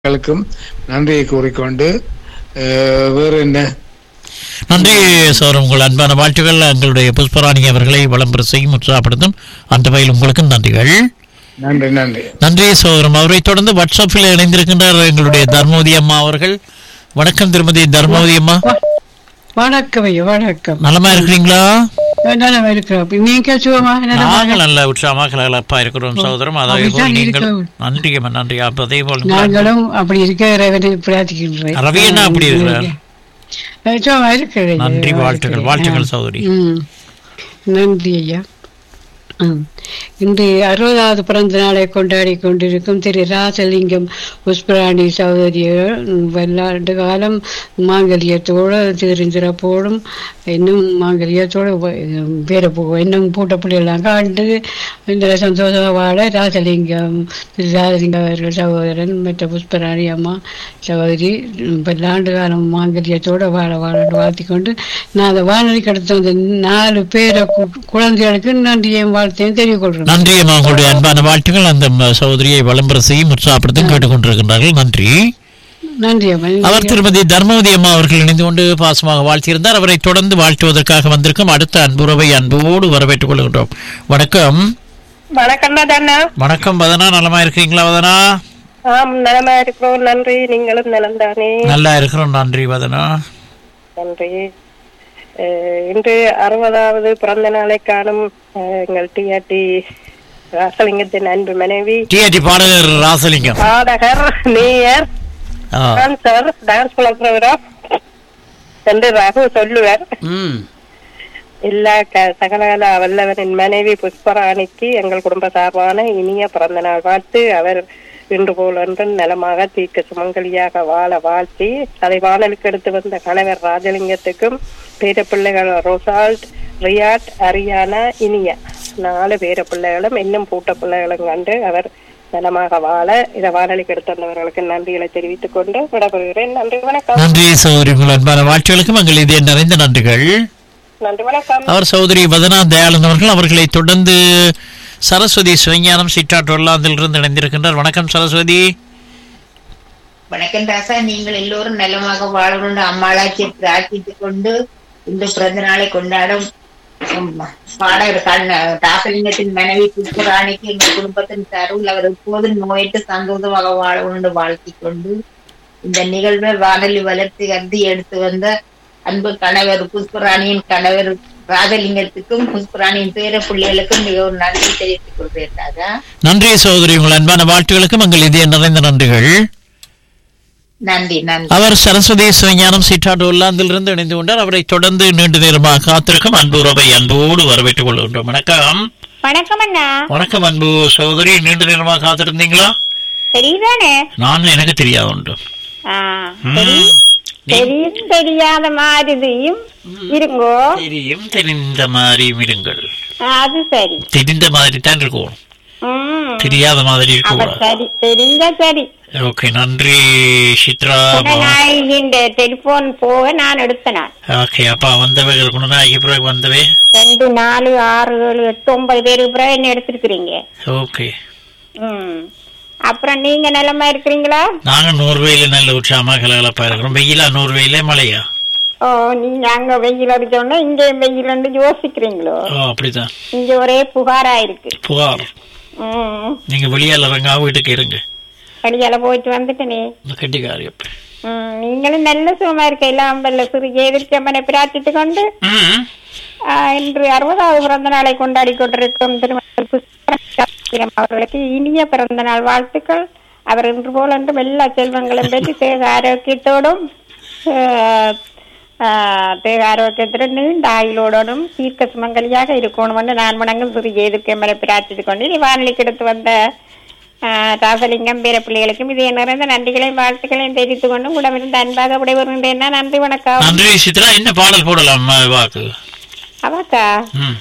மக்களுக்கும் நன்றியை கூறிக்கொண்டு அஹ், வேறு என்ன நன்றி சார் உங்கள் அன்பான வாழ்த்துக்கள் எங்களுடைய புஷ்பராணி அவர்களை விளம்பரம் செய்யும் உற்சாகப்படுத்தும் அந்த வகையில் உங்களுக்கும் நன்றிகள் நன்றி நன்றி நன்றி சோதரம் அவரை தொடர்ந்து வாட்ஸ்அப்பில் இணைந்திருக்கின்றார் எங்களுடைய தர்மவதி அம்மா அவர்கள் வணக்கம் திருமதி தர்மவதி அம்மா வணக்கம் ஐயா வணக்கம் நலமா இருக்கிறீங்களா நல்லா இருக்கிறோம் நீங்க சுகமா நாங்கள் நல்ல உற்சாகமாக கலகலப்பா இருக்கிறோம் சகோதரம் அதே போல் அப்படித்தான் நீங்கள் இருக்கவும். நன்றி அம்மா நன்றி அப்ப அதே போல் நாங்களும் அப்படி இருக்க இறைவனை பிரார்த்திக்கின்றேன் ரவி என்ன அப்படி இருக்கிறார்? சுகமா இருக்கிறேன் நன்றி வாழ்த்துக்கள் வாழ்த்துக்கள் சகோதரி ம். நன்றி ஐயா ம். இன்று அறுபதாவது பிறந்த நாளை கொண்டாடி கொண்டிருக்கும் திரு ராசலிங்கம் புஷ்பராணி சகோதரிகள் வெள்ளாண்டு காலம் மாங்கல்யத்தோடு திருந்திரப்போடும் இன்னும் மாங்கல்யத்தோடு வேற போகும் இன்னும் பூட்ட பிள்ளைகளாங்க ஆண்டு இந்த சந்தோஷமாக வாழ ராசலிங்கம் திரு ராசலிங்கம் அவர்கள் சகோதரன் மற்ற புஷ்பராணி அம்மா சகோதரி பல்லாண்டு காலம் மாங்கல்யத்தோடு வாழ வாழ வாழ்த்தி கொண்டு நான் அந்த வானொலி கடத்த வந்த நாலு பேரை கு- குழந்தைகளுக்கு நன்றியையும் வாழ்த்தையும் தெரிவிக்கொள்கிறேன் நன்றி அம்மா உங்களுடைய அன்பான வாழ்த்துக்கள் அந்த ம- சகோதரியை விளம்பரம் செய்யும் உற்சாகப்படுத்தும் கேட்டுக்கொண்டிருக்கின்றார்கள் நன்றி நன்றி அம்மா அவர் திருமதி தர்மவதி அம்மா அவர்கள் இணைந்து கொண்டு பாசமாக வாழ்த்தியிருந்தார் அவரை தொடர்ந்து வாழ்த்துவதற்காக வந்திருக்கும் அடுத்த அன்புறவை அன்போடு வரவேற்றுக் கொள்கின்றோம் வணக்கம் வணக்கம்டா தானே வணக்கம் வதனா நலமா இருக்கீங்களா வதனா ஆம் நலமா இருக்கிறோம் நன்றி நீங்களும் நலம் தானே நல்லா இருக்கிறோம் நன்றி வதனா நன்றி அஹ், இன்று அறுபதாவது பிறந்த நாளை காணும் அஹ், எங்கள் டிஆர்டி ராசலிங்கத்தின் அன்பு மனைவி டிஆர்டி பாடகர் ராசலிங்கம் பாடகர் நேயர் ஆ. டான்சர் டான்ஸ் பழக்கிறவரா என்று ரகு சொல்லுவார் ம். எல்லா க- சகலகல வல்லவனின் மனைவி புஷ்பராணிக்கு எங்கள் குடும்ப சார்பான இனிய பிறந்த நாள் வாழ்த்து அவர் இன்று போலன்று நலமாக தீர்க்க சுமங்கலியாக வாழ வாழ்த்தி அதை வானலுக்கு எடுத்து வந்த கணவர் ராஜலிங்கத்துக்கும் பேர பிள்ளைகள் ரொசால்ட் ரியாட் அரியானா இனிய நாலு பேர பிள்ளைகளும் இன்னும் பூட்ட பிள்ளைகளும் கண்டு அவர் நலமாக வாழ இதை வானொலிக்கு எடுத்து வந்தவர்களுக்கு நன்றிகளை தெரிவித்துக் கொண்டு விடப்படுகிறேன் நன்றி வணக்கம் நன்றி சகோதரி உங்கள் அன்பான வாழ்த்துகளுக்கும் எங்கள் இதே நிறைந்த நன்றிகள் நன்றி வணக்கம் அவர் சகோதரி வதனா தயாளன் அவர்கள் அவர்களை தொடர்ந்து சரஸ்வதி சிவஞானம் சிட்டாட்டொல்லாந்திலிருந்து இணைந்திருக்கின்றார் வணக்கம் சரஸ்வதி வணக்கம் ராசா நீங்கள் எல்லோரும் நலமாக வாழணும் அம்மாளாச்சியை பிரார்த்தித்துக் கொண்டு இந்த பிறந்த நாளை கொண்டாடும் உம், பாடகர் கண்ண ராசலிங்கத்தின் மனைவி புஷ்பராணிக்கு எங்கள் குடும்பத்தின் தருள் அவர் எப்போதும் நோயிட்டு சந்தோஷமாக வாழ வேண்டும் வாழ்த்திக் கொண்டு இந்த நிகழ்வை வானொலி வளர்த்து கருதி எடுத்து வந்த அன்பு கணவர் புஷ்பராணியின் கணவர் ராஜலிங்கத்துக்கும் புஷ்பராணியின் பேர பிள்ளைகளுக்கும் மிகவும் நன்றி தெரிவித்துக் கொள்கிறேன் ராஜா நன்றி சகோதரி உங்கள் அன்பான வாழ்த்துகளுக்கும் எங்கள் இதே நிறைந்த நன்றிகள் நன்றி நன்றி அவர் சரஸ்வதி சிவஞானம் சிட்டாட்டு உள்ளாந்திலிருந்து இணைந்து கொண்டார் அவரை தொடர்ந்து நீண்ட நேரமாக காத்திருக்கும் அன்பு உறவை அன்போடு வரவேற்றுக் கொள்கின்றோம் வணக்கம் வணக்கம் அண்ணா வணக்கம் அன்பு சகோதரி நீண்ட நேரமாக காத்திருந்தீங்களா தெரியுதானே நான் எனக்கு தெரியாது உண்டு ஆ, ம். தெரியும் நீ- தெரியும் தெரியாத மாதிரியும் இருங்கோ தெரியும் தெரிந்த மாதிரி இருங்கள் ஆ, அது சரி தெரிந்த மாதிரி தான் இருக்கும் ம். தெரியாத மாதிரி அப்ப இருக்கக்கூடாது சரி தெரிஞ்சா சரி ஓகே நன்றி சித்ரா குணநாயகியின் டெலிபோன் போக நான் எடுத்த நான் ஓகே அப்பா வந்தவை குணநாயகி பிறகு வந்தவை ரெண்டு நாலு ஆறு ஏழு எட்டு ஒன்பது பேருக்கு பிறகு என்ன எடுத்திருக்கிறீங்க ஓகே ம் அப்புறம் நீங்க நிலமா இருக்கிறீங்களா நாங்க நோர்வேல நல்ல உற்சாகமா கலகலப்பா இருக்கிறோம் வெயிலா நோர்வேல மழையா ஓ நீங்க அங்க வெயில் அடிச்சோன்னா இங்க வெயில் யோசிக்கிறீங்களோ ஓ அப்படிதான் இங்க ஒரே புகாரா இருக்கு புகார் ம் நீங்க வெளியால இறங்கா வீட்டுக்கு இருங்க வெளியால போயிட்டு வந்துட்டேனே இந்த கட்டிக்காரி அப்ப ம், நீங்களும் நல்ல சுகமா இருக்க எல்லாம் வல்ல சிறிய எதிர்க்கம்மனை பிரார்த்தித்துக் கொண்டு ம். ஆ, இன்று அறுபதாவது பிறந்த நாளை கொண்டாடி கொண்டிருக்கும் திருமணம் புஷ்பராணி அவர்களுக்கு இனிய பிறந்த நாள் வாழ்த்துக்கள் அவர் இன்று போல் என்றும் எல்லா செல்வங்களும் பெற்று தேக ஆரோக்கியத்தோடும் ஆ, ஆ, தேக ஆரோக்கியத்துடன் நீண்ட ஆயுளோடும் தீர்க்க சுமங்கலியாக இருக்கணும் என்று நான் வணங்கும் சிறிய எதிர்க்கம்மனை பிரார்த்தித்துக் கொண்டு இனி வானொலிக்கு எடுத்து வந்த ஆ, ராசலிங்கம் பேர பிள்ளைகளுக்கும் இதே நிறைந்த நன்றிகளையும் வாழ்த்துக்களையும் தெரிவித்துக் கொண்டு உடமிருந்து அன்பாக விடைபெறுகின்றேன் நன்றி வணக்கம் நன்றி சித்ரா என்ன பாடல் போடலாம் அஹ், வாக்கு அவாக்கா ம்.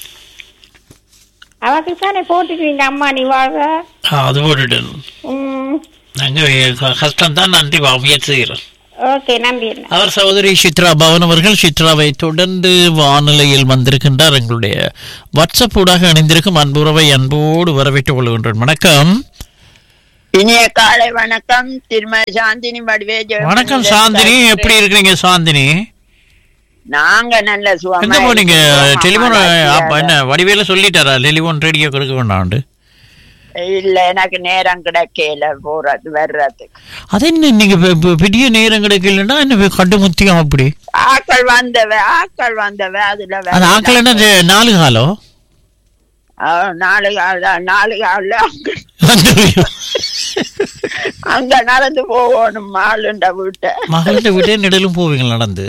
அவாக்கு தானே போட்டுக்கிறீங்க அம்மா நீ வாழ்க ஆ, அது போட்டுட்டேன் ம் நாங்க கஷ்டம் தான் நன்றி வா முயற்சி செய்கிறோம் ஓகே நன்றி அண்ணா. அவர் சகோதரி சித்ரா பவன் அவர்கள் சித்ராவை தொடர்ந்து வானிலையில் வந்திருக்கின்றார் எங்களுடைய வாட்ஸ்அப் ஊடாக இணைந்திருக்கும் அன்புறவை அன்போடு வரவேற்றுக் கொள்கின்றோம் வணக்கம் இனிய காலை வணக்கம் திருமதி சாந்தினி வடிவே ஜெயமணி வணக்கம் சாந்தினி எப்படி இருக்கிறீங்க சாந்தினி நாங்க நல்ல சுகமா எங்க போனீங்க இருக்கிறோம். டெலிபோன் அம்மா அப்ப என்ன வடிவேல சொல்லிட்டாரா டெலிபோன் ரேடியோ கொடுக்க வேண்டாம் இல்ல எனக்கு நேரம் கிடைக்கல போறது வர்றதுக்கு அது என்ன நீங்க இப்ப- இப்ப பெரிய நேரம் கிடைக்கலன்னா என்ன கண்டு முத்தியம் அப்படி ஆக்கள் வந்தவ ஆக்கள் வந்தவ அதுல அந்த ஆக்கள் என்ன இது நாலு காலம் ஆ, நாலு கால நாலு கால அங்க வந்துருவியோ? அங்க நடந்து போகணும் மாலுண்ட வீட்டை மகள்கிட்ட விட்டே நெடலும் போவீங்க நடந்து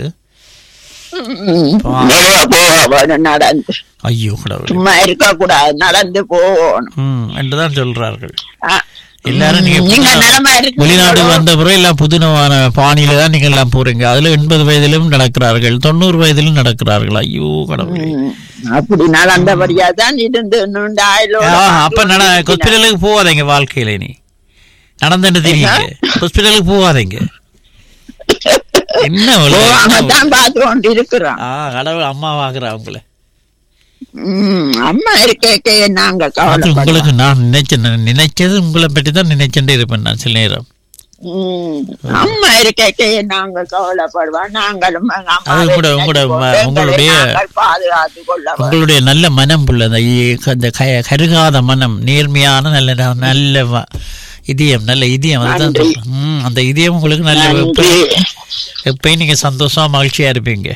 நிறைய போகணும் நடந்து ஐயோ கடவுளே சும்மா இருக்க கூடாது நடந்து போகணும் ம் என்றுதான் சொல்றார்கள் ஆ. எல்லாரும் நீங்க நீங்க புதுநா- நிலமா இருக்கீங்களோ? வெளிநாடு வந்த பிறகு எல்லாம் புதுனமான பாணியில தான் நீங்க எல்லாம் போறீங்க அதுல எண்பது வயதிலும் நடக்கிறார்கள் தொண்ணூறு வயதிலும் நடக்கிறார்கள் ஐயோ கடவுளே ம். அப்படி நடந்தபடியா தான் இருந்து நுண்ட ஆயுளோட ஆ, அப்ப நட ஹாஸ்பிட்டலுக்கு போகாதீங்க வாழ்க்கையில நீ நடந்துட்டு தெரியுங்க ஹாஸ்பிட்டலுக்கு போகாதீங்க என்ன இவ்வளவு? போகாமத்தான் பார்த்து கொண்டு இருக்கிறோம் ஆ கடவுள் அம்மா வாங்குறா உங்களை ம், அம்மா இருக்க நாங்க அது கவலைப்படுறோம் உங்களுக்கு நான் நினைச்சேன் நான் நினைச்சது உங்களை பற்றி தான் நினைச்சுட்டே இருப்பேன் நான் சில நேரம் ம், அம்மா இருக்க நாங்க கவலைப்படுவோம் நாங்களும் எங்க அது அம்மாவை கூட உங்களோட நினைச்சு ம- கொண்டு உங்களுடைய- எங்களை நாங்கள் பாதுகாத்து கொள்ள உங்களுடைய நல்ல மனம் புள்ள அந்த இ- அந்த க- கருகாத மனம் நேர்மையான நல்ல நல்ல வ- இதயம் நல்ல இதயம் அதுதான் நன்றி. சொல்றேன். ம், அந்த இதயம் உங்களுக்கு நல்ல நன்றி எப்பயும் நீங்க சந்தோஷமா மகிழ்ச்சியா இருப்பீங்க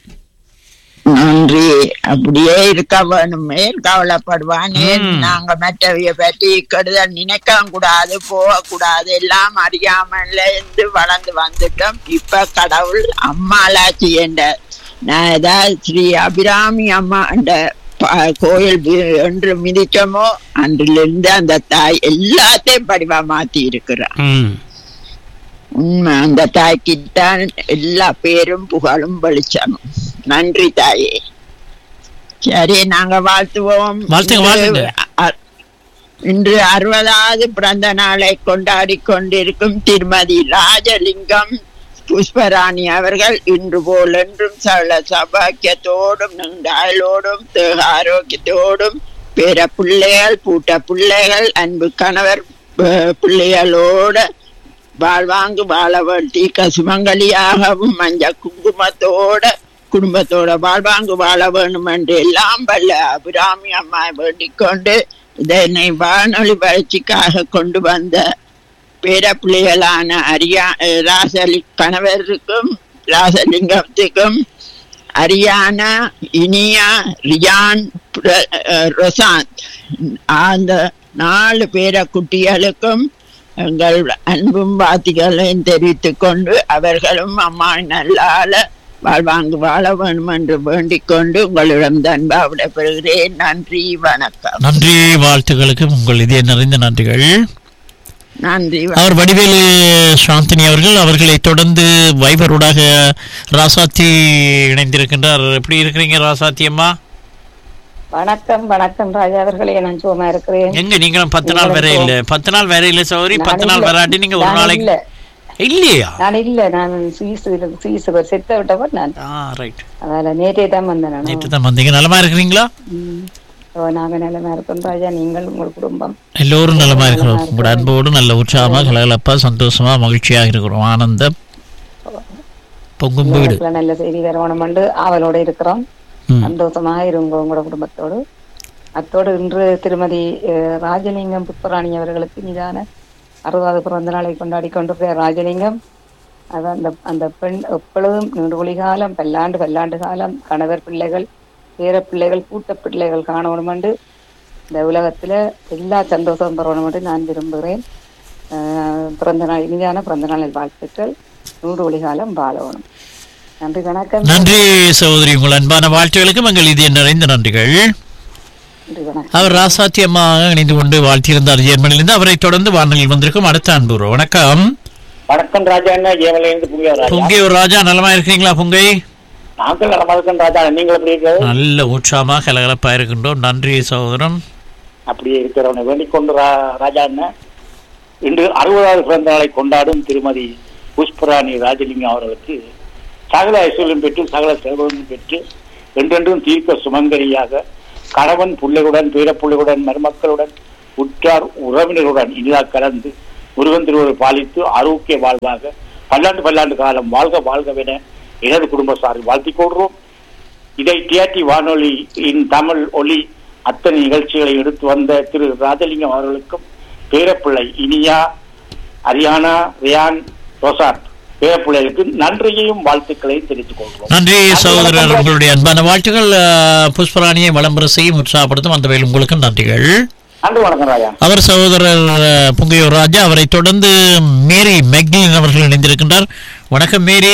நன்றி அப்படியே இருக்க வேணுமே கவலைப்படுவானே ம். நாங்க மற்றவைய பற்றி கெடுதல் நினைக்க கூடாது போக கூடாது எல்லாம் அறியாமல இருந்து வளர்ந்து வந்துட்டோம் இப்ப கடவுள் அம்மாலாச்சி என்ற நான் ஏதாவது ஸ்ரீ அபிராமி அம்மா என்ற ப- கோயில் வி- என்று மிதிச்சோமோ அன்றிலிருந்து அந்த தாய் எல்லாத்தையும் படிவா மாத்தி இருக்கிறான் ம். உண்மை அந்த தாய்க்குத்தான் எல்லா பேரும் புகழும் வெளிச்சமும் நன்றி தாயே சரி நாங்க வாழ்த்துவோம் வாழ்த்துங்க, வாழ்த்துங்க. இன்று அ- இன்று அறுபதாவது பிறந்த நாளை கொண்டாடி கொண்டிருக்கும் திருமதி ராஜலிங்கம் புஷ்பராணி அவர்கள் இன்று போல் என்றும் சகல சபாக்கியத்தோடும் நந்தாயலோடும் தேக ஆரோக்கியத்தோடும் பிற பிள்ளைகள் பூட்ட பிள்ளைகள் அன்பு கணவர் ப- பிள்ளைகளோட வாழ்வாங்கு வாழ வேண்டி கசுமங்கலியாகவும் மஞ்ச குங்குமத்தோட குடும்பத்தோட வாழ்வாங்கு வாழ வேண்டும் என்று எல்லாம் வல்ல அபிராமி அம்மா வேண்டிக் கொண்டு இதனை வானொலி வளர்ச்சிக்காக கொண்டு வந்த பேரப்பிள்ளைகளான அரியா அஹ் ராசலி கணவருக்கும் ராசலிங்கத்துக்கும் அரியானா இனியா ரியான் பிர- அஹ் ரொசாந்த் அந்த நாலு பேர குட்டிகளுக்கும் எங்கள் அன்பும் வாத்திகளையும் தெரிவித்துக் கொண்டு அவர்களும் அம்மா நல்லால வாழ்வாங்கு வாழ வேண்டும் என்று வேண்டிக் கொண்டு உங்களிடம் அன்பா விடைபெறுகிறேன் நன்றி வணக்கம் நன்றி வாழ்த்துக்களுக்கு உங்கள் இதய நிறைந்த நன்றிகள் நன்றி வணக்கம். அவர் வடிவேலு சாந்தினி அவர்கள் அவர்களை தொடர்ந்து வைபரோடாக ராசாத்தி இணைந்திருக்கின்றார் எப்படி இருக்கிறீங்க ராசாத்தி அம்மா வணக்கம் வணக்கம் ராஜா அவர்களே நான் சுகமா இருக்கிறேன் எங்க நீங்களும் பத்து நாள் வரை இல்ல பத்து நாள் வரை இல்ல சௌரி நான் பத்து நாள் இல்ல. வராட்டி நீங்க ஒரு நான் நாளைக்கு இல்ல இல்லையா நான் இல்ல நான் சுவிஸ் சுவிஸ் ஒரு செத்த விட்டவர் நான் ஆ ரைட் அதனால நேற்றே தான் வந்தேன் நான் நேற்று தான் வந்தீங்க நலமா இருக்கிறீங்களா ம். ஓ, நாங்க நிலைமை இருக்கோம் ராஜா நீங்கள் உங்கள் குடும்பம் எல்லோரும் நலமா நலமா இருக்கிறோம் இருக்கிறோம். உங்களோட அன்போடு நல்ல உற்சாகமா கலகலப்பா சந்தோஷமா மகிழ்ச்சியாக இருக்கிறோம் ஆனந்த பொங்கும் வீடு உங்களுக்குள்ள நல்ல செய்தி வரணும் என்று ஆவலோட இருக்கிறோம் ம். சந்தோஷமாக இருங்க உங்களோட குடும்பத்தோடு அத்தோடு இன்று திருமதி அஹ், ராஜலிங்கம் புஷ்பராணி அவர்களுக்கு மீதான அறுபதாவது பிறந்த நாளை கொண்டாடி கொண்டிருக்கிற ராஜலிங்கம் அது அந்த அந்த பெண் எப்பொழுதும் நீண்ட காலம் பல்லாண்டு பல்லாண்டு காலம் கணவர் பிள்ளைகள் பேர பிள்ளைகள் கூட்ட பிள்ளைகள் காணணும் என்று இந்த உலகத்துல எல்லா சந்தோஷம் பெறணும் என்று நான் விரும்புகிறேன் அஹ், பிறந்த நாள் இனிதான பிறந்த நாளில் வாழ்த்துக்கள் நூறு ஒளி காலம் வாழணும் நன்றி வணக்கம் நன்றி சகோதரி உங்கள் அன்பான வாழ்த்துகளுக்கும் எங்கள் இதய நிறைந்த நன்றிகள் நன்றி வணக்கம் அவர் ராசாத்தி அம்மா இணைந்து கொண்டு வாழ்த்தியிருந்தார் ஜெர்மனியிலிருந்து அவரை தொடர்ந்து வானொலியில் வந்திருக்கும் அடுத்த அன்பு வணக்கம் வணக்கம் ராஜா என்ன ஜெயமலேந்து புங்கிய ராஜா பொங்கை ஒரு ராஜா நலமா இருக்கிறீங்களா பொங்கை நாங்கள் நலமா இருக்கோம் ராஜா நீங்கள் எப்படி இருக்கிறது நல்ல உற்சாகமா கலகலப்பா இருக்கின்றோம் நன்றி சகோதரன் அப்படியே இருக்கிறவனை வேண்டிக் கொண்டு ரா- ராஜா என்ன இன்று அறுபதாவது பிறந்த நாளை கொண்டாடும் திருமதி புஷ்பராணி ராஜலிங்கம் அவர்களுக்கு சகல ஐஸ்வர்யம் பெற்று சகல செல்வமும் பெற்று என்றென்றும் தீர்க்க சுமங்கரியாக கணவன் பிள்ளைகளுடன் பேரப்பிள்ளைகளுடன் மருமக்களுடன் உற்றார் உறவினருடன் இனிதா கலந்து முருகன் திருவரை பாலித்து ஆரோக்கிய வாழ்வாக பல்லாண்டு பல்லாண்டு காலம் வாழ்க வாழ்கவென எனது குடும்ப சார்பில் வாழ்த்திக் கொள்கிறோம் இதை டிஆர்டி வானொலியின் தமிழ் ஒலி அத்தனை நிகழ்ச்சிகளை எடுத்து வந்த திரு ராஜலிங்கம் அவர்களுக்கும் பேரப்பிள்ளை இனியா அரியானா ரியான் ரோசாட் பேரப்பிள்ளைகளுக்கு நன்றியையும் வாழ்த்துக்களையும் தெரிவித்துக் கொள்கிறோம் நன்றி சகோதரர் உங்களுடைய அன்பான வாழ்த்துக்கள் அஹ், புஷ்பராணியை வளம்பர செய்யும் உற்சாகப்படுத்தும் அந்த வகையில் உங்களுக்கு நன்றிகள் நன்றி வணக்கம் ராஜா அவர் சகோதரர் அஹ், புங்கையூர் ராஜா அவரை தொடர்ந்து மேரி மெக்லின் அவர்கள் இணைந்திருக்கின்றார் வணக்கம் மேரி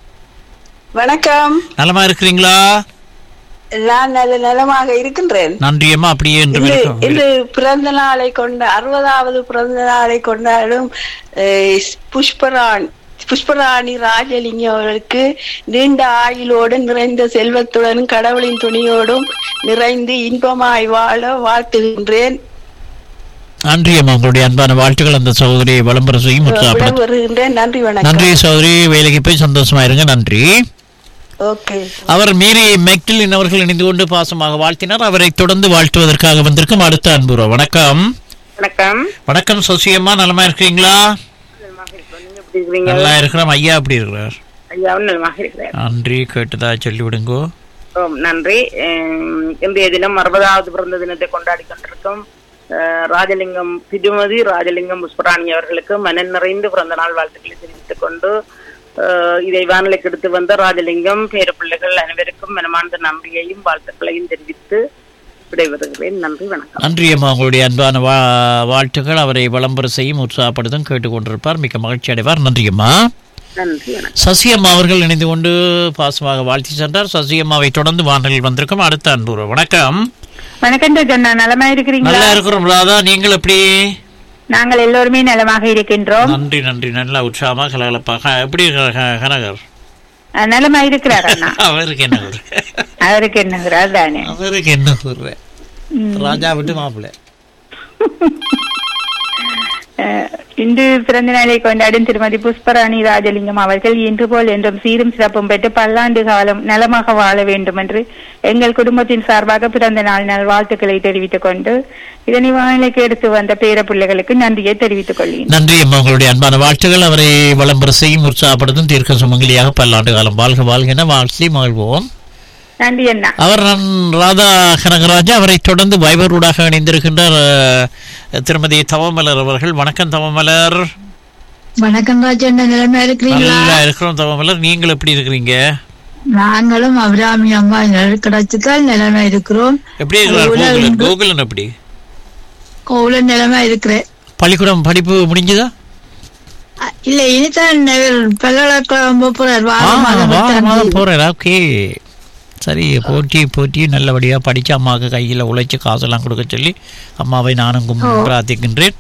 வணக்கம் நலமா இருக்கிறீங்களா நான் நல்ல நலமாக இருக்கின்றேன் நன்றி அம்மா அப்படியே என்று இன்று இருக்கும். இன்று பிறந்த நாளை கொண்ட அறுபதாவது பிறந்த நாளை கொண்டாடும் அஹ், புஷ்பராணி புஷ்பராணி ராஜலிங்கம் அவர்களுக்கு நீண்ட ஆயுளோடு நிறைந்த செல்வத்துடனும் கடவுளின் துணியோடும் நிறைந்து இன்பமாய் வாழ வாழ்த்துகின்றேன் நன்றி அம்மா உங்களுடைய அன்பான வாழ்த்துக்கள் அந்த சகோதரியை வளம்பர செய்யும் உற்சாகப்படுத்தும் விடைபெறுகின்றேன் நன்றி நன்றி வணக்கம் சகோதரி வேலைக்கு போய் சந்தோஷமா இருங்க நன்றி ஓகே அவர் மேரி மெக்டிலின் அவர்கள் இணைந்து கொண்டு பாசமாக வாழ்த்தினார் அவரை தொடர்ந்து வாழ்த்துவதற்காக வந்திருக்கும் அடுத்த அன்புறோ வணக்கம் வணக்கம் வணக்கம் சசியம்மா நலமா இருக்கிறீங்களா எப்படி இருக்கிறீங்க நல்லா இருக்கிறோம் ஐயா அப்படி இருக்கிறார் ஐயாவும் நலமாக இருக்கிறேன் நன்றி கேட்டதா சொல்லி விடுங்கோ ஓம், நன்றி அஹ், இன்றைய தினம் அறுபதாவது பிறந்த தினத்தை கொண்டாடி கொண்டிருக்கும் அஹ், ராஜலிங்கம் திருமதி ராஜலிங்கம் புஷ்பராணி அவர்களுக்கு மனம் நிறைந்து பிறந்த நாள் வாழ்த்துக்களை தெரிவித்துக் கொண்டு அஹ், இதை வானிலைக்கு எடுத்து வந்த ராஜலிங்கம் பேரப்பிள்ளைகள் அனைவருக்கும் மனமார்ந்த நன்றியையும் வாழ்த்துக்களையும் தெரிவித்து விடைபெறுகிறேன் நன்றி வணக்கம் நன்றி அம்மா உங்களுடைய அன்பான வா வாழ்த்துக்கள் அவரை விளம்பர செய்யும் உற்சாகப்படுத்தும் கேட்டுக்கொண்டிருப்பார் மிக்க மகிழ்ச்சி அடைவார் நன்றி அம்மா நன்றி வணக்கம் சசியம்மா அவர்கள் இணைந்து கொண்டு பாசமாக வாழ்த்தி சென்றார் சசியம்மாவை தொடர்ந்து வானலில் வந்திருக்கும் அடுத்த அன்புறோ வணக்கம் வணக்கம் ஜன்னா நலமா இருக்கிறீங்களா நல்லா இருக்கிறோம் ராதா நீங்கள் எப்படி நாங்கள் எல்லோருமே நலமாக இருக்கின்றோம் நன்றி நன்றி நல்லா உற்சாகமா கலகலப்பாக எப்படி இருக்கிறார் க- கனகர் அஹ், நலமா இருக்கிறார் அண்ணா அவருக்கு என்ன ஊர் அவருக்கு என்னங்கிறார் தானே அவருக்கு என்ன ஊர் ராஜா விட்டு மாப்பிள்ளை அஹ், இன்று பிறந்த நாளை கொண்டாடும் திருமதி புஷ்பராணி ராஜலிங்கம் அவர்கள் இன்று போல் என்றும் சீரும் சிறப்பும் பெற்று பல்லாண்டு காலம் நலமாக வாழ வேண்டும் என்று எங்கள் குடும்பத்தின் சார்பாக பிறந்த நாள் நல் வாழ்த்துக்களை தெரிவித்துக் கொண்டு இதனை வானிலைக்கு எடுத்து வந்த பேர பிள்ளைகளுக்கு நன்றியை தெரிவித்துக் கொள்கிறேன் நன்றி அம்மா உங்களுடைய அன்பான வாழ்த்துக்கள் அவரை விளம்பர செய்யும் உற்சாகப்படுத்தும் தீர்க்க சுமங்கலியாக பல்லாண்டு காலம் வாழ்க வாழ்கின வாழ்த்தி மகிழ்வோம் நன்றி அண்ணா அவர் நான் ராதா கனகராஜா அவரை தொடர்ந்து வைபரூடாக இணைந்திருக்கின்றார் அஹ், திருமதி தவமலர் அவர்கள் வணக்கம் தவமலர் வணக்கம் ராஜா என்ன நிலைமை இருக்கிறீங்களா நல்லா இருக்கிறோம் தவமலர் நீங்கள் எப்படி இருக்கிறீங்க நாங்களும் அபிராமி அம்மா கிடைச்சுதான் நிலைமை இருக்கிறோம் எப்படி இருக்கிறார் கோகுலன் கோகுலன் எப்படி கோவில நிலைமை இருக்கிறேன் பள்ளிக்கூடம் படிப்பு முடிஞ்சதா அ- இல்ல இனிதான் பல்கலைக்கழகம் போறார் ஆ, வாரம் மாதம் வாரம் பத்தாம் மாதம் தேதி. போறேன் ஓகே சரி போட்டி போட்டி நல்லபடியா படிச்சு அம்மாவுக்கு கையில உழைச்சு காசெல்லாம் கொடுக்க சொல்லி அம்மாவை நானும் கும் ஓ. பிரார்த்திக்கின்றேன்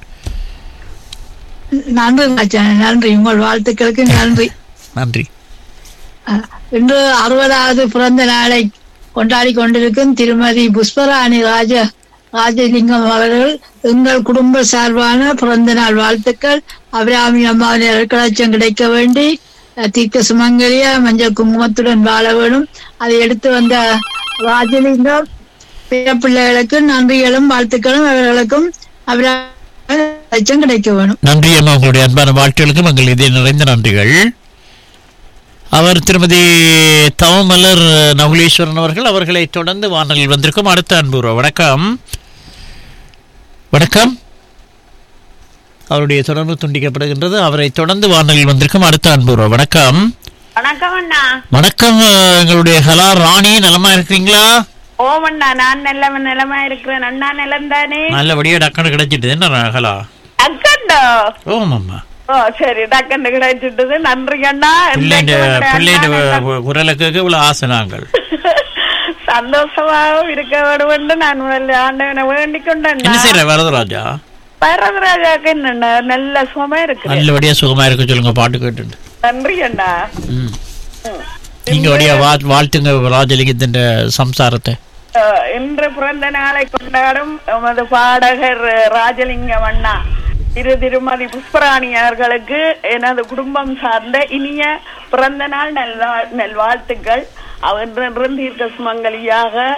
நன்றி ராஜா நன்றி உங்கள் வாழ்த்துக்களுக்கு நன்றி நன்றி அ, இன்று அறுபதாவது பிறந்த நாளை கொண்டாடி கொண்டிருக்கும் திருமதி புஷ்பராணி ராஜ ராஜலிங்கம் அவர்கள் எங்கள் குடும்ப சார்பான பிறந்த நாள் வாழ்த்துக்கள் அபிராமி அம்மாவின் நெருக்கலட்சம் கிடைக்க வேண்டி அ, தீர்க்க சுமங்கலிய மஞ்சள் குங்குமத்துடன் வாழ வேணும் அதை எடுத்து வந்த ராஜலிங்கம் பிற பிள்ளைகளுக்கு நன்றிகளும் வாழ்த்துக்களும் அவர்களுக்கும் அபிராமி லட்சம் கிடைக்க வேணும் நன்றி அம்மா உங்களுடைய அன்பான வாழ்த்துகளுக்கும் எங்கள் இதய நிறைந்த நன்றிகள் அவர் திருமதி தவமலர் நகுலேஸ்வரன் அவர்கள் அவர்களை தொடர்ந்து வானலில் வந்திருக்கும் அடுத்த அன்புறவு வணக்கம் வணக்கம் அவருடைய தொடர்பு துண்டிக்கப்படுகின்றது அவரை தொடர்ந்து வானலில் வந்திருக்கும் அடுத்த அன்புறவு வணக்கம் வணக்கம் அண்ணா வணக்கம் அஹ், எங்களுடைய ஹலா ராணி நலமா இருக்கிறீங்களா ஓம் அண்ணா நான் நல்ல நிலமா இருக்கிறேன் அண்ணா நிலம் தானே நல்லபடியா டக்குனு கிடைச்சிட்டு என்ன ஹலா அக்கண்டோ ஓம் அம்மா ஓ சரி டக்கண்டு கிடைச்சிட்டது நன்றி அண்ணா பிள்ளைண்ட இன்றைக்கு உங்களுடைய பிள்ளைண்ட அண்ணா நல்ல- குரலுக்கு இவ்வளவு ஆசை நாங்கள் சந்தோஷமாகவும் இருக்க வேண்டும் என்று நான் முதல்ல ஆண்டவனை வேண்டிக் கொண்டேன் என்ன செய்யற வரதராஜா பரதராஜாக்கு என்ன நல்ல சுகமா இருக்கு நல்லபடியா சுகமா இருக்க சொல்லுங்க பாட்டு கேட்டு நன்றி அண்ணா ம். நீங்க வழியா வா வாழ்த்துங்க ராஜலிங்கத்தின் சம்சாரத்தை அஹ், இன்று பிறந்த நாளை கொண்டாடும் எமது பாடகர் ராஜலிங்கம் அண்ணா திரு திருமதி புஷ்பராணி அவர்களுக்கு எனது குடும்பம் சார்ந்த இனிய பிறந்த நாள் நல்வா நல்வாழ்த்துக்கள் அவர் தீர்க்க சுமங்கலியாக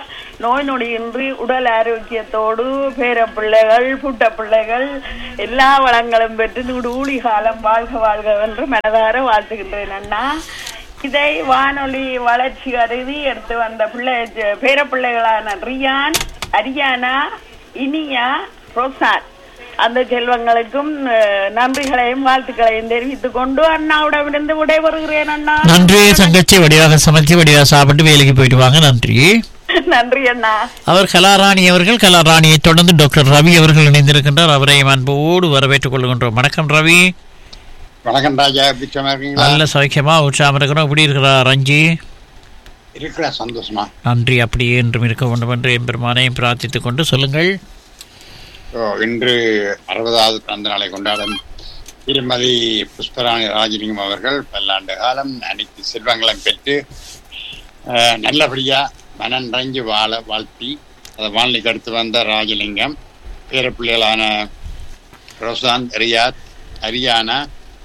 நோய் நொடியின்றி உடல் ஆரோக்கியத்தோடு பேர பிள்ளைகள் புட்ட பிள்ளைகள் எல்லா வளங்களும் பெற்று நூடி காலம் வாழ்க வாழ்க என்று மனதார வாழ்த்துகின்றேன் அண்ணா இதை வானொலி வளர்ச்சி கருதி எடுத்து வந்த பிள்ளை பேர பிள்ளைகளான ரியான் அரியானா இனியா ரோசான் அந்த செல்வங்களுக்கும் அஹ், நன்றிகளையும் வாழ்த்துக்களையும் தெரிவித்துக் கொண்டு அண்ணாவிடமிருந்து விடைபெறுகிறேன் அண்ணா நன்றி தங்கச்சி வடிவாக சமைச்சு வடிவாக சாப்பிட்டு வேலைக்கு போயிட்டு வாங்க நன்றி நன்றி அண்ணா அவர் கலாராணி அவர்கள் கலாராணியை தொடர்ந்து டாக்டர் ரவி அவர்கள் இணைந்திருக்கின்றார் அவரை அன்போடு வரவேற்றுக் கொள்கின்றோம் வணக்கம் ரவி வணக்கம் ராஜா எப்படி சும்மா இருக்கீங்களா நல்ல சௌக்கியமா உற்சாகம் இருக்கிறோம் எப்படி இருக்கிறார் ரஞ்சி இருக்கிற சந்தோஷமா நன்றி அப்படியே என்றும் இருக்க வேண்டும் என்று எம்பெருமானையும் பிரார்த்தித்துக் கொண்டு சொல்லுங்கள் ஓ, இன்று அறுபதாவது பிறந்த நாளை கொண்டாடும் திருமதி புஷ்பராணி ராஜலிங்கம் அவர்கள் பல்லாண்டு காலம் அனைத்து செல்வங்களும் பெற்று அஹ், நல்லபடியா மனம் நிறைஞ்சு வாழ வாழ்த்தி அதை வானிலைக்கு அடுத்து வந்த ராஜலிங்கம் பேரப்பிள்ளைகளான ரோசாந்த் ரியாத் ஹரியானா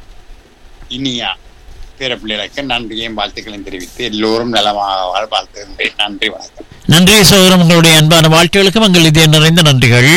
இனியா பேரப்பிள்ளைகளுக்கு நன்றியையும் வாழ்த்துக்களையும் தெரிவித்து எல்லோரும் நலமாக வாழ வாழ்த்துகின்றேன் நன்றி வணக்கம் நன்றி சகோதரம் உங்களுடைய அன்பான வாழ்த்துகளுக்கு உங்கள் இதய நிறைந்த நன்றிகள்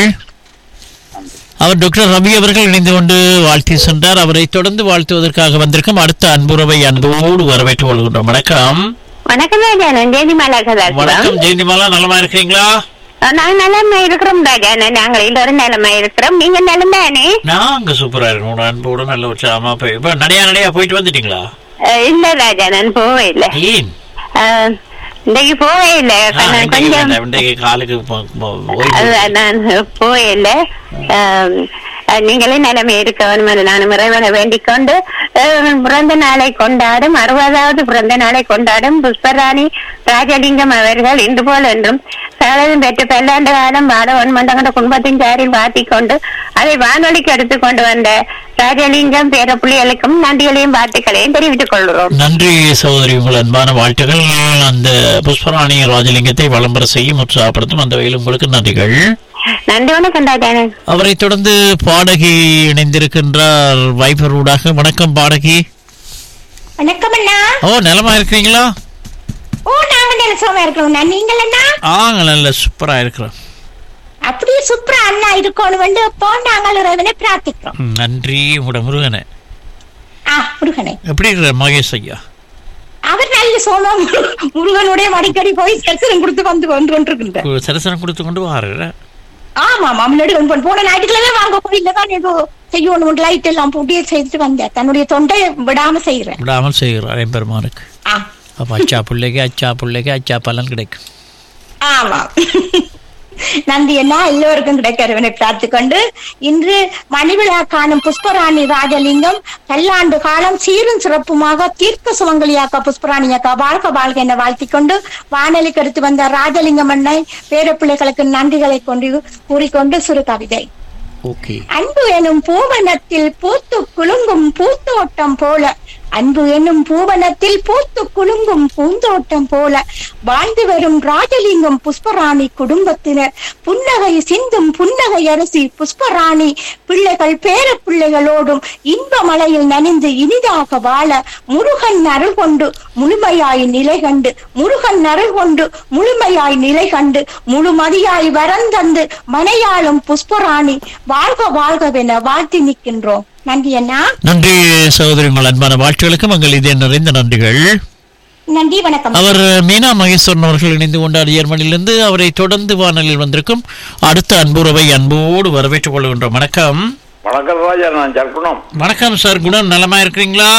அவர் டாக்டர் ரவி அவர்கள் இணைந்து கொண்டு வாழ்த்தி சென்றார் அவரை தொடர்ந்து வாழ்த்துவதற்காக வந்திருக்கும் அடுத்த அன்புறவை அன்போடு வரவேற்றுக் கொள்கின்றோம் வணக்கம் வணக்கம் ராஜா நான் ஜெயந்திமாலா கதாசுரம் வணக்கம் ஜெயந்திமாலா நலமா இருக்கீங்களா நாங்க நலமா இருக்கிறோம் ராஜா நாங்கள் எல்லோரும் நலமா இருக்கிறோம் நீங்க நலம் தானே நாங்க சூப்பரா இருக்கணும் உங்க அன்போடு நல்ல உற்சாகமா போய் இப்ப நடையா நடையா போயிட்டு வந்துட்டீங்களா அஹ், இல்ல ராஜா நான் போவே இல்ல ஏன் அஹ், இன்னைக்கு போவே இல்ல ஆ, நான் இன்றைக்கு கொஞ்சம் வேண்டாம், இன்றைக்கு காலுக்கு போ- போ- ஓய்வு அது நான் போவே இல்ல அஹ், அஹ், நீங்களே நிலைமை இருக்க வேணும் என்று நான் இறைவனை வேண்டிக் கொண்டு அஹ், பிறந்த நாளை கொண்டாடும் அறுபதாவது பிறந்த நாளை கொண்டாடும் புஷ்பராணி ராஜலிங்கம் அவர்கள் இன்று போல் என்றும் சகலம் பெற்று பல்லாண்டு காலம் வாழ ஒன்மண்டகண்ட குடும்பத்தின் சாரில் வாத்திக் கொண்டு அதை வானொலிக்கு எடுத்துக் கொண்டு வந்த ராஜலிங்கம் பேர பிள்ளைகளுக்கும் நன்றிகளையும் வாழ்த்துக்களையும் தெரிவித்துக் கொள்கிறோம் நன்றி சகோதரி உங்கள் அன்பான வாழ்த்துகள் அந்த புஷ்பராணி ராஜலிங்கத்தை வளம்பர செய்யும் உற்சாகப்படுத்தும் அந்த வகையில் உங்களுக்கு நன்றிகள் நன்றி வணக்கம் ராஜானே அவரை தொடர்ந்து பாடகி இணைந்திருக்கின்றார் வைபர் ஊடாக வணக்கம் பாடகி வணக்கம் அண்ணா ஓ நலமா இருக்கிறீங்களா ஓ நாங்க நல்ல சுகமா இருக்கிறோம் அண்ணா நீங்கள் அண்ணா ஆங்க நல்ல சூப்பரா இருக்கிறோம் அப்படியே சூப்பரா அண்ணா இருக்கணும் வந்து இப்போ நாங்கள் இறைவனை பிரார்த்திக்கிறோம் ம், நன்றி உங்களோட முருகனை ஆ முருகனை எப்படி இருக்கிற மகேஷ் ஐயா அவர் நல்ல சோமா முருகனுடைய அடிக்கடி போய் தரிசனம் கொடுத்து வந்து வந்து கொண்டிருக்கின்றார் கு- சரிசனம் கொடுத்து கொண்டு வாரு ஆமா ஆமா முன்னாடி கொண்டு போன- போன ஞாயிற்றுக்கிழமை வாங்க கோயில்ல தான் ஏதோ செய்யணும் லைட் எல்லாம் போட்டியே செய்துட்டு வந்தேன் தன்னுடைய தொண்டை விடாம செய்யறேன் விடாமல் செய்கிறார் எம்பெருமானுக்கு ஆ. அப்ப அச்சா பிள்ளைக்கு அச்சா பிள்ளைக்கு அச்சா பலன் கிடைக்கும் ஆமா நன்றி அண்ணா எல்லோருக்கும் கிடைக்கிறவனை பிரார்த்திக்கொண்டு இன்று மணிவிழா காணும் புஷ்பராணி ராஜலிங்கம் பல்லாண்டு காலம் சீரும் சிறப்புமாக தீர்க்க சுமங்கலியாக்கா புஷ்பராணி அக்கா வாழ்க வாழ்க என வாழ்த்திக் கொண்டு வானொலிக்கு எடுத்து வந்த ராஜலிங்கம் அண்ணை பேரப்பிள்ளைகளுக்கு நன்றிகளை கொண்டு கூறிக்கொண்டு சிறு கவிதை ஓகே அன்பு எனும் பூவனத்தில் பூத்து குலுங்கும் பூத்தோட்டம் போல அன்பு என்னும் பூவனத்தில் பூத்து குலுங்கும் பூந்தோட்டம் போல வாழ்ந்து வரும் ராஜலிங்கம் புஷ்பராணி குடும்பத்தினர் புன்னகை சிந்தும் புன்னகை அரசி புஷ்பராணி பிள்ளைகள் பேர பிள்ளைகளோடும் இன்ப மலையில் நனைந்து இனிதாக வாழ முருகன் அருள் கொண்டு முழுமையாய் நிலை கண்டு முருகன் அருள் கொண்டு முழுமையாய் நிலை கண்டு முழுமதியாய் வரந்தந்து மனையாளும் புஷ்பராணி வாழ்க வாழ்கவென வாழ்த்தி நிற்கின்றோம் நன்றி அண்ணா நன்றி சகோதரி உங்கள் அன்பான வாழ்த்துகளுக்கு உங்கள் இதய நிறைந்த நன்றிகள் நன்றி வணக்கம் அவர் மீனா மகேஸ்வரன் அவர்கள் இணைந்து கொண்டார் ஜெர்மனியிலிருந்து அவரை தொடர்ந்து வானலில் வந்திருக்கும் அடுத்த அன்புறவை அன்போடு வரவேற்றுக் கொள்கின்றோம் வணக்கம் வணக்கம் ராஜா நான் ஜர்ப்பணம் வணக்கம் சார் குணம் நலமா இருக்கிறீங்களா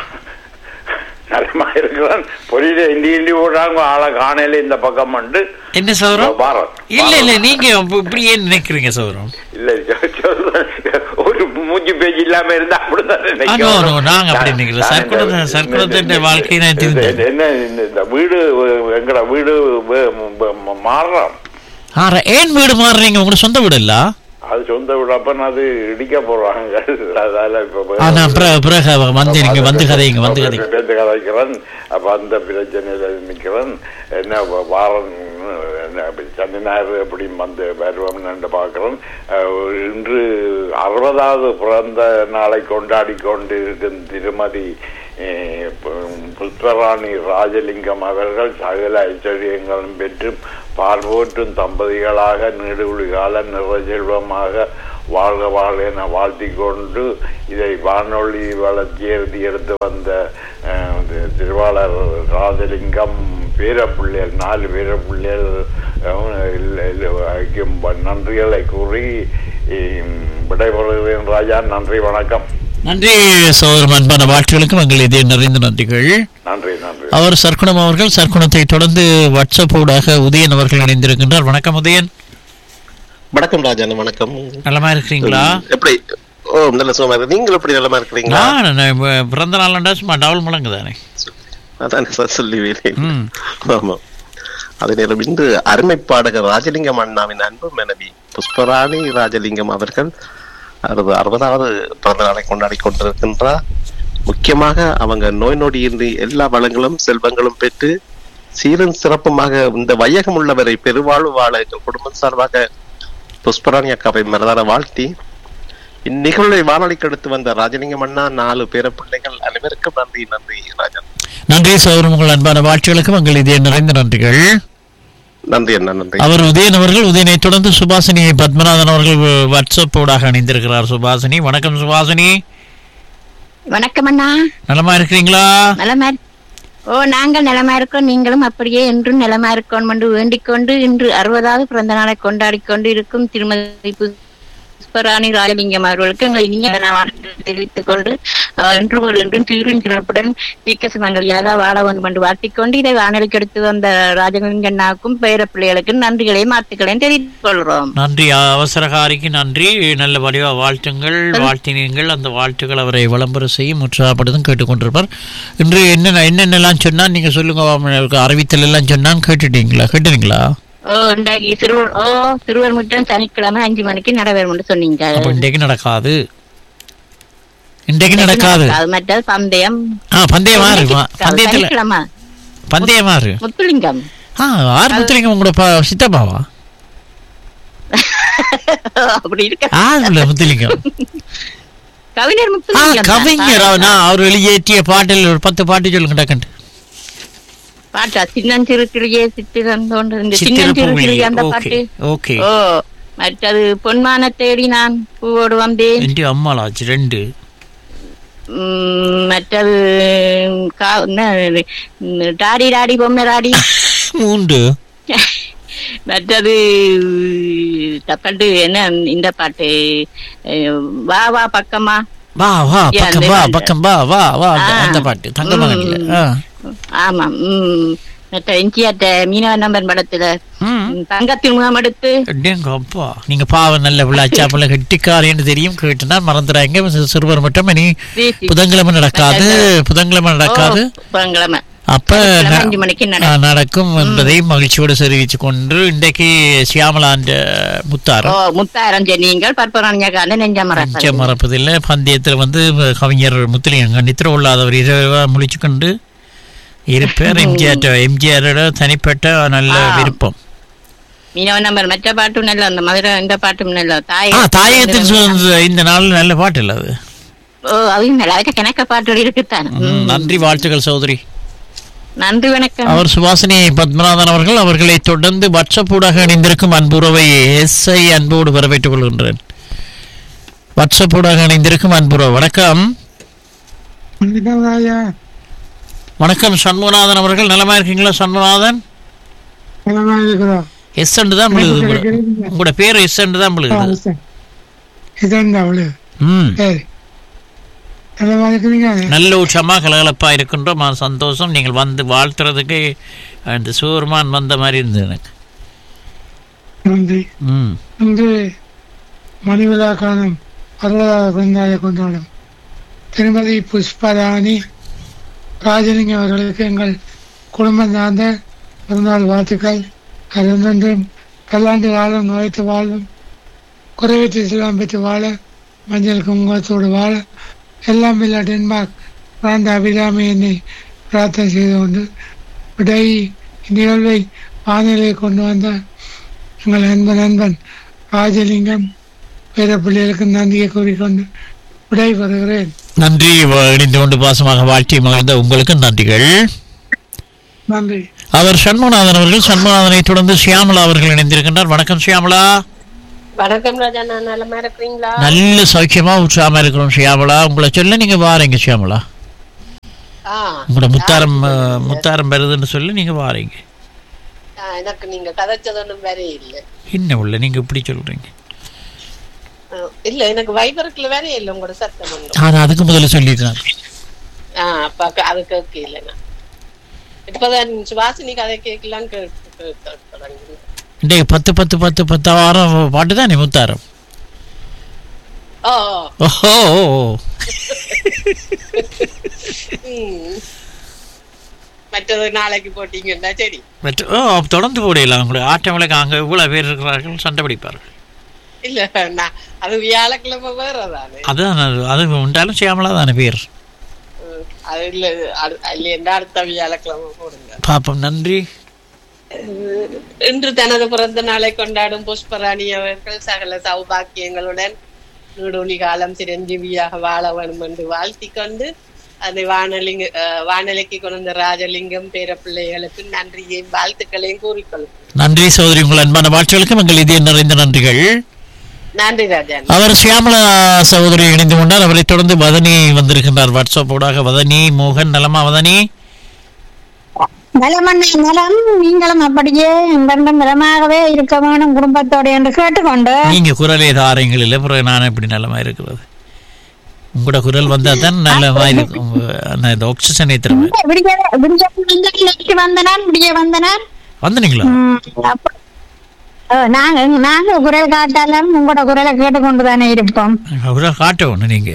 நலமா இருக்கிறேன் பொரியல இண்டி இண்டி போடுறாங்க ஆளை காணையில இந்த பக்கம் வந்து என்ன சௌரம் பாரத் இல்ல இல்ல நீங்க இப்படி ஏன் நினைக்கிறீங்க சௌரம் இல்ல சொ- சொல்றேன். ஒரு மூஞ்சி பேச்சு இல்லாம இருந்தா அப்படிதான் ஆ, no, நினைக்கிறேன். no, நாங்க அப்படி நினைக்கல. நான் சர்க்குண- இந்த- சர்க்குணத்தின் வாழ்க்கையை நான் இந்த- தெரிந்தேன். என்ன இந்த- இந்த வீடு எங்கட வீடு வே- ம- ம- மாறுறோம் ஆற ஏன் வீடு மாறுறீங்க உங்களோட சொந்த வீடு இல்ல அது சொந்த வீடு அப்ப அது இடிக்க போறாங்க அதால இப்ப ஆனா பிறகு பிறகு வந்து நீங்க வந்து கதைங்க வந்து கதைங்க பேருந்து கதைக்கிறேன் அப்ப அந்த பிரச்சனையில நிக்கிறேன் என்ன வ- வாரம் என்ன அப்படி சனி ஞாயிறு எப்படி வந்து வருவோம்னு பார்க்கிறேன் அஹ், இன்று அறுபதாவது பிறந்த நாளை கொண்டாடி கொண்டு இருக்கும் திருமதி அஹ், பு- புஷ்பராணி ராஜலிங்கம் அவர்கள் சகல ஐஸ்வர்யங்களும் பெற்று பார்வோற்றும் தம்பதிகளாக நீடுகுழி கால நிறைச்செல்வமாக வாழ்க வாழ்க என வாழ்த்திக் கொண்டு இதை வானொலி வளர்ச்சி எடுத்து வந்த அஹ், இது திருவாளர் ராஜலிங்கம் வீரப்பிள்ளைகள் நாலு வீரப்பிள்ளைகள் அஹ், இல்ல- இல்ல, ஐக்கியம் ப- நன்றிகளை கூறி உம், விடைபெறுகிறேன் ராஜா நன்றி வணக்கம் நன்றி சோதரம் அன்பான வாழ்த்துகளுக்கும் எங்கள் இதே நிறைந்த நன்றிகள் நன்றி நன்றி அவர் சர்க்குணம் அவர்கள் சர்க்குணத்தை தொடர்ந்து வாட்ஸ்அப் ஊடாக உதயன் அவர்கள் இணைந்திருக்கின்றார் வணக்கம் உதயன் வணக்கம் ராஜான வணக்கம் நலமா இருக்கிறீங்களா ம், எப்படி ஓ நல்ல சுகமா இருக்கு நீங்கள் எப்படி நலமா இருக்கிறீங்களா நான் நான் இப்ப பிறந்த நாள்டா சும்மா டபுள் மடங்கு தானே அதான் சார் சொல்லி ஆமா அதே நேரம் இன்று அருமை பாடகர் ராஜலிங்கம் அண்ணாவின் அன்பு மனைவி புஷ்பராணி ராஜலிங்கம் அவர்கள் அறுபது அறுபதாவது பிறந்த நாளை கொண்டாடி கொண்டிருக்கின்றார் முக்கியமாக அவங்க நோய் நொடியின்றி எல்லா வளங்களும் செல்வங்களும் பெற்று சீரும் சிறப்புமாக இந்த வையகம் உள்ளவரை பெருவாழ்வு வாழ எங்கள் குடும்பம் சார்பாக புஷ்பராணி அக்காவை மனதார வாழ்த்தி இந்நிகழ்வை வானொலிக்கு எடுத்து வந்த ராஜலிங்கம் அண்ணா நாலு பேர பிள்ளைகள் அனைவருக்கும் நன்றி நன்றி ராஜன் நன்றி சோதரம் உங்கள் அன்பான வாழ்த்துகளுக்கும் எங்கள் இதே நிறைந்த நன்றிகள் நன்றி அண்ணா நன்றி அவர் உதயன் அவர்கள் உதயனை தொடர்ந்து சுபாசினி பத்மநாதன் அவர்கள் வாட்ஸ்அப் ஊடாக இணைந்திருக்கிறார் சுபாசினி வணக்கம் சுபாசினி வணக்கம் அண்ணா நலமா இருக்கிறீங்களா நலமா இரு- ஓ நாங்கள் நலமா இருக்கோம் நீங்களும் அப்படியே என்றும் நலமா இருக்கோம் என்று வேண்டிக் கொண்டு இன்று அறுபதாவது பிறந்த நாளை கொண்டாடி கொண்டு இருக்கும் திருமதி புஷ்பராணி ராஜலிங்கம் அவர்களுக்கு எங்கள் இனிய வாழ்த்துக்களை தெரிவித்துக் கொண்டு அஹ், இன்று ஒரு என்றும் தீரும் சிறப்புடன் பீக்க சுமங்கலியாக வாழ வேண்டும் என்று வாழ்த்திக் கொண்டு இதை வானொலிக்கு எடுத்து வந்த ராஜலிங்கண்ணாவுக்கும் பேர பிள்ளைகளுக்கும் நன்றிகளையும் வாழ்த்துக்களையும் தெரிவித்துக் கொள்கிறோம் நன்றி அவசரகாரிக்கு நன்றி நல்ல வடிவா வாழ்த்துங்கள் வாழ்த்தினீங்கள் அந்த வாழ்த்துக்கள் அவரை விளம்பரம் செய்யும் உற்சாகப்படுத்தும் கேட்டுக்கொண்டிருப்பார் இன்று என்னென்ன என்னென்னலாம் சொன்னா நீங்க சொல்லுங்க அவருக்கு அறிவித்தல் எல்லாம் சொன்னான்னு கேட்டுட்டீங்களா கேட்டுறீங்களா ஓ இன்றைக்கு சிறுவர் ஓ சிறுவர் முற்றம் சனிக்கிழமை அஞ்சு மணிக்கு நடைபெறும் என்று சொன்னீங்க அப்ப இன்றைக்கு நடக்காது இன்றைக்கு நடக்காது அது மற்றது பந்தயம் ஆ பந்தயம் ஆறு மா- பந்தயத்துல சனிக்கிழமை பந்தயம் ஆறு முத்துலிங்கம் ஆ ஆறு முத்திரிங்க உங்களோட ப- சித்தப்பாவா அப்படி இருக்க ஆறுல முத்துலிங்கம் கவிஞர் ஆ முத்துலிங்கம் கவிஞர் அவர் நான் அவர் வெளியேற்றிய பாட்டில் ஒரு பத்து பாட்டு சொல்லுங்க டக்குன்ட்டு பாட்டா சின்னஞ்சிறு கிளியே சித்திரம் தோன்றது இந்த சித்திர சின்னஞ்சிறு பூவிலே. கிளி அந்த ஓகே, பாட்டு ஓகே. ஓ மற்றது பொன்மான தேடி நான் பூவோடு வந்தேன் என்டி அம்மாளாச்சு ரெண்டு உம், மற்றது கா- என்ன இது, உம், டாடி டாடி பொம்மை டாடி மூன்று மற்றது தக்கண்டு என்ன இந்த பாட்டு அஹ், வா வா பக்கமா வா வா ஏ, பக்கம் அந்த வா பாட்டு. பக்கம் வா வா வா அந்த- ஆ. அந்த பாட்டு தங்க மகன்ல ஆ. ஆமா உம் மற்ற எம்ஜிஆர் மீனவ நம்பர் படத்துல உம், தங்கத்தின் முகம் எடுத்து அடேங்க அப்பா நீங்க பாவம் நல்ல விழாச்சாப்பிள்ள கெட்டிக்காரன்னு தெரியும் கேட்டுனா மறந்துடாங்க சி- சிறுவர் மட்டும் இனி புதன்கிழமை நடக்காது புதன்கிழமை நடக்காது ஓ, புதன்கிழமை அப்ப சனிக்கிழமை ந- அஞ்சு மணிக்கு ஆ, நடக்கும் நடக்கும் என்பதை மகிழ்ச்சியோடு தெரிவித்து கொண்டு இன்றைக்கு சியாமலாண்ட ஓ முத்தாரம் முத்தாரம் நீங்கள் பற்பரணியக்கான நெஞ்சமர நிச்சயம் மறப்பதில்லை பந்தயத்தில் வந்து கவிஞர் முத்துலிங்க நித்திர உள்ளாதவர் இரவா முழிச்சு கொண்டு இருப்பார் எம்ஜிஆர் எம்ஜிஆரோட தனிப்பட்ட நல்ல ஆ. விருப்பம் மீனவ நம்பர் மற்ற பாட்டும் நல்ல அந்த மதுரை இந்த பாட்டும் நல்ல தாய் ஆ தாயகத்தின் சுதந்திர இந்த நாள் நல்ல பாட்டு இல்ல அது ஓ அவையும் நல்ல அதுக்கு கணக்க பாட்டு இருக்குத்தான் ம், நன்றி வாழ்த்துக்கள் சௌதரி நன்றி வணக்கம் அவர் சுபாசினி பத்மநாதன் அவர்கள் அவர்களை தொடர்ந்து வாட்ஸ்அப் ஊடாக இணைந்திருக்கும் அன்புறவை எஸ்ஐ அன்போடு வரவேற்றுக் கொள்கின்றேன் வாட்ஸ்அப் ஊடாக இணைந்திருக்கும் அன்புறவு வணக்கம் வணக்கம் ராஜா வணக்கம் சண்முகநாதன் அவர்கள் நலமா இருக்கீங்களா சண்முகநாதன் நலமா இருக்கிறோம் எஸ் தான் விழுகுது உங்களோட- உங்களோட பேர் எஸ் தான் விழுகுது இதான் அவளு ம் சரி நலமா இருக்கிறீங்க நல்ல உற்சமா கலகலப்பா இருக்கின்றோம் ஆ, சந்தோஷம் நீங்கள் வந்து வாழ்த்துறதுக்கு அந்த சூர்மான் வந்த மாதிரி இருந்தது எனக்கு நன்றி ம் இன்று மணிவிழா காணும் அறுபதாவது பிறந்தாளை கொண்டாடும் திருமதி புஷ்பராணி ராஜலிங்கம் அவர்களுக்கு எங்கள் குடும்பம் சார்ந்த பிறந்தநாள் வாழ்த்துக்கள் அது பல்லாண்டு காலம் நோய்த்து வாழும் குறைவற்று செல்வம் பெற்று வாழ மஞ்சள் குங்குமத்தோடு வாழ எல்லாம் இல்ல டென்மார்க் பிராந்த அபிராமி என்னை பிரார்த்தனை செய்து கொண்டு விடை நிகழ்வை வானிலை கொண்டு வந்த எங்கள் அன்பன் நண்பன் ராஜலிங்கம் பிற பிள்ளைகளுக்கு நன்றியை கூறிக்கொண்டு விடைபெறுகிறேன் நன்றி வ- இணைந்து கொண்டு பாசமாக வாழ்த்தி மகிழ்ந்த உங்களுக்கு நன்றிகள் நன்றி அவர் சண்முகநாதன் அவர்கள் சண்முகநாதனை தொடர்ந்து சியாமலா அவர்கள் இணைந்திருக்கின்றார் வணக்கம் சியாமலா வணக்கம் ராஜா நான் நலமா இருக்கிறீங்களா நல்ல சௌக்கியமா உற்சாகமா இருக்கிறோம் சியாமலா உங்களை சொல்ல நீங்க வாரீங்க சியாமலா ஆ, உங்களோட முத்தாரம் அஹ், முத்தாரம் வருதுன்னு சொல்லி நீங்க வாரீங்க ஆ, எனக்கு நீங்க கதைச்சது ஒண்ணும் வேற இல்ல என்ன உள்ள நீங்க இப்படி சொல்றீங்க ஆ, இல்ல எனக்கு வைபருக்குல வேற இல்ல உங்களோட சத்தம் ஒண்ணும். நான் அதுக்கு முதல்ல சொல்லிட்டேன் ஆ அப்ப க- அது கேட்கல நான் இப்பதான் சுவாசினி கதை கேட்கலாம் கேட்டு கேட்க தொடங்கினேன். இன்றைக்கு பத்து பத்து பத்து பத்தாயிரம் பாட்டு தானே முத்தாரம் ஓ ஓஹோ ம். மற்றது நாளைக்கு போட்டீங்கன்னா சரி மற்ற ஓ தொடர்ந்து போடலாம் உங்களுக்கு ஆட்டம் விளக்கு அங்கே இவ்வளோ பேர் இருக்கிறார்கள் சண்டை பிடிப்பார்கள் இல்ல நான் அது வியாழக்கிழமை வேறதானே அதுதான் அது அது உண்டாலும் சியாமலா தானே பேர் ம், அது இல்ல அது- இல்லைன்னா அடுத்த வியாழக்கிழமை போடுங்க பாப்போம் நன்றி அஹ் இன்று தனது பிறந்த நாளை கொண்டாடும் புஷ்பராணி அவர்கள் சகல சௌபாக்கியங்களுடன் நீடொளி காலம் சிரஞ்சீவியாக வாழ வேண்டும் என்று வாழ்த்திக் கொண்டு அதை வானலிங்க அஹ் வானொலிக்கு கொண்ட ராஜலிங்கம் பேர பிள்ளைகளுக்கு நன்றியையும் வாழ்த்துக்களையும் கூறிக்கொள்ளும் நன்றி சகோதரி உங்கள் அன்பான வாழ்த்துகளுக்கும் எங்கள் இதய நிறைந்த நன்றிகள் நன்றி ராஜா அவர் சியாமலா சகோதரி இணைந்து கொண்டார் அவரை தொடர்ந்து வதனி வந்திருக்கின்றார் வாட்ஸ்அப் ஊடாக வதனி மோகன் நலமா வதனி நலமண்ண நலம் நீங்களும் அப்படியே இன்பம் நலமாகவே இருக்க வேணும் குடும்பத்தோடு என்று கேட்டுக்கொண்டு நீங்க குரலே தாரீங்கள் இல்லை பிறகு நான் எப்படி நலமா இருக்கிறது உங்களோட குரல் வந்தா தான் நல்லமா இருக்கும் உங்க அந்த இந்த ஆக்சிஜனை தருவேன் விடிய விடிய வந்தனான் வந்தனான் விடிய வந்தனான் வந்தனீங்களா ம், அப்ப- ஓ, நாங்க நாங்க குரல் காட்டாலும் உங்களோட குரலை கேட்டுக்கொண்டு தானே இருப்போம் குரல் காட்ட ஒண்ணு நீங்க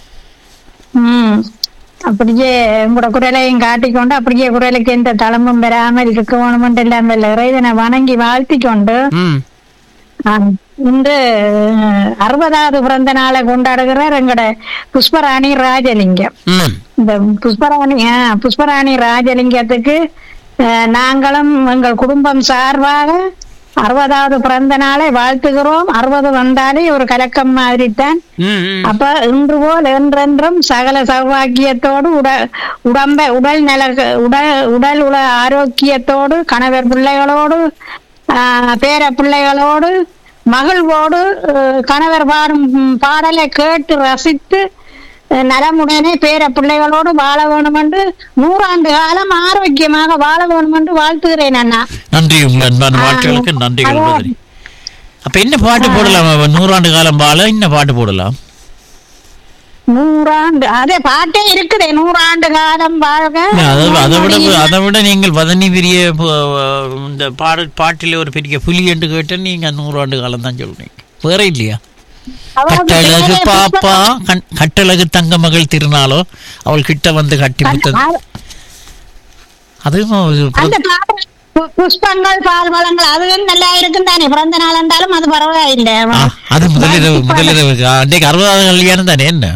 ம் அப்படியே உங்களோட குரலையும் காட்டிக்கொண்டு அப்படியே குரலுக்கு எந்த தளமும் பெறாமல் இருக்க வேணுமென்று எல்லாம் வல்ல இறைவனை வணங்கி வாழ்த்திக் கொண்டு ம் ஆம். இன்று அஹ், அறுபதாவது பிறந்த நாளை கொண்டாடுகிறார் எங்கட புஷ்பராணி ராஜலிங்கம் ம் இந்த புஷ்பராணி ஆ, புஷ்பராணி ராஜலிங்கத்துக்கு அஹ், நாங்களும் எங்கள் குடும்பம் சார்பாக அறுபதாவது பிறந்த நாளை வாழ்த்துகிறோம் அறுபது வந்தாலே ஒரு கலக்கம் மாதிரி தான் ம், ம். அப்ப இன்று போல் என்றென்றும் சகல சௌபாக்கியத்தோடு உட உடம்ப உடல் நல உடல் உடல் உல ஆரோக்கியத்தோடு கணவர் பிள்ளைகளோடு ஆஹ், பேர பிள்ளைகளோடு மகிழ்வோடு அஹ், கணவர் பாடும் பாடலை கேட்டு ரசித்து அஹ், நலமுடனே பேர பிள்ளைகளோடு வாழ வேணும் என்று நூறாண்டு காலம் ஆரோக்கியமாக வாழ வேணும் என்று வாழ்த்துகிறேன் அண்ணா நன்றி உங்கள் அன்பான வாழ்த்துகளுக்கு நன்றிகள் வதனி அப்ப என்ன பாட்டு போடலாம் அவ நூறாண்டு காலம் வாழ என்ன பாட்டு போடலாம் நூறாண்டு அதே பாட்டே இருக்குதே நூறாண்டு காலம் வாழ்க அதை அதை விட அதை விட நீங்கள் வதனி பெரிய ப- இந்த பாடல் பாட்டில் ஒரு பெரிய புலி என்று கேட்ட நீங்க நூறாண்டு காலம் தான் சொல்றீங்க வேற இல்லையா கட்டழகு பாப்பா கண்- கட்டழகு தங்க மகள் திருநாளோ அவள் கிட்ட வந்து கட்டி முத்தது அதுவும் ஒரு அந்த பாடல் பு- புஷ்பங்கள் பால் வளங்கள் அதுவும் நல்லா இருக்கும் தானே பிறந்த நாள் இருந்தாலும் அது பரவாயில்லை அது முதலிரவு முதலிரவு அன்றைக்கு அறுபதாவது கல்யாணம் தானே என்ன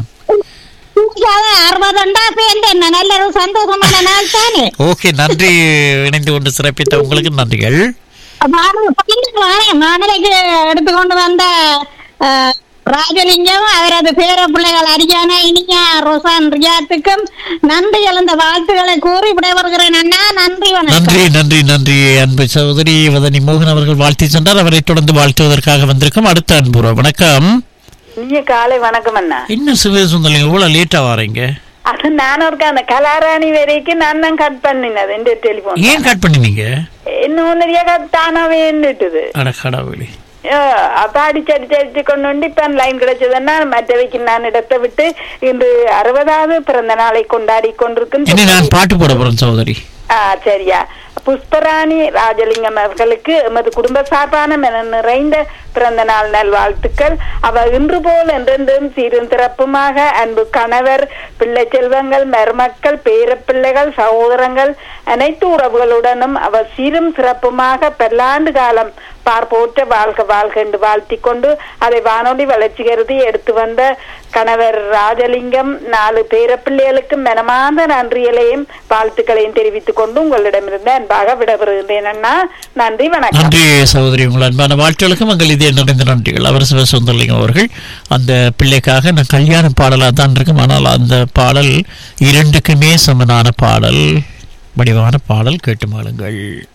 அறுபதுண்டா பேருந்து என்ன நல்ல ஒரு சந்தோஷமான நாள் தானே ஓகே நன்றி இணைந்து கொண்டு சிறப்பித்த உங்களுக்கு நன்றிகள் மாநிலைக்கு எடுத்துக்கொண்டு வந்த அஹ், ராஜலிங்கம் அவரது பேர பிள்ளைகள் அரியானா இனியா ரோசான் ரியாத்துக்கும் நன்றி எழுந்த வாழ்த்துக்களை கூறி விடைபெறுகிறேன் அண்ணா நன்றி வணக்கம் நன்றி நன்றி நன்றி அன்பு சகோதரி வதனி மோகன் அவர்கள் வாழ்த்தி சென்றார் அவரை தொடர்ந்து வாழ்த்துவதற்காக வந்திருக்கும் அடுத்த அன்புறவு வணக்கம் இனிய காலை வணக்கம் அண்ணா என்ன சிவசுந்தலிங்க இவ்வளவு லேட்டா வாரீங்க அது நான் ஒரு அந்த கலாராணி வரைக்கும் நான் தான் கட் பண்ணினது இந்த டெலிபோன் ஏன் கட் பண்ணினீங்க இன்னும் ஒன்றியா தானாவே என்னட்டுது அட கடவுளே அப்ப அடிச்சு அடிச்சு அடிச்சு கொண்டு வந்து இப்ப லைன் கிடைச்சதுன்னா மற்றவைக்கு நான் இடத்தை விட்டு இன்று அறுபதாவது பிறந்த நாளை கொண்டாடி கொண்டிருக்கும் இனி நான் பாட்டு போட போறேன் சகோதரி ஆ சரியா புஷ்பராணி ராஜலிங்கம் அவர்களுக்கு எமது குடும்ப சார்பான மன நிறைந்த பிறந்த நாள் நல்வாழ்த்துக்கள் அவ இன்று போல் என்றென்றும் சீரும் சிறப்புமாக அன்பு கணவர் பிள்ளை செல்வங்கள் மருமக்கள் பேரப்பிள்ளைகள் சகோதரங்கள் அனைத்து உறவுகளுடனும் அவ சீரும் சிறப்புமாக பல்லாண்டு காலம் பார்ப்போற்ற வாழ்க வாழ்க என்று வாழ்த்திக் கொண்டு அதை வானொலி வளர்ச்சி கருதி எடுத்து வந்த கணவர் ராஜலிங்கம் நாலு பேர பிள்ளைகளுக்கு மனமார்ந்த நன்றிகளையும் வாழ்த்துக்களையும் தெரிவித்துக் கொண்டு உங்களிடமிருந்து அன்பாக விடப்பெறுகின்றேன் அண்ணா நன்றி வணக்கம் நன்றி சகோதரி உங்கள் அன்பான வாழ்த்துகளுக்கு மங்கள் இதே நிறைந்த நன்றிகள் அவர் சிவசுந்தரலிங்கம் அவர்கள் அந்த பிள்ளைக்காக நான் கல்யாண பாடலாக தான் இருக்கும் ஆனால் அந்த பாடல் இரண்டுக்குமே சமனான பாடல் வடிவான பாடல் கேட்டு மாளுங்கள்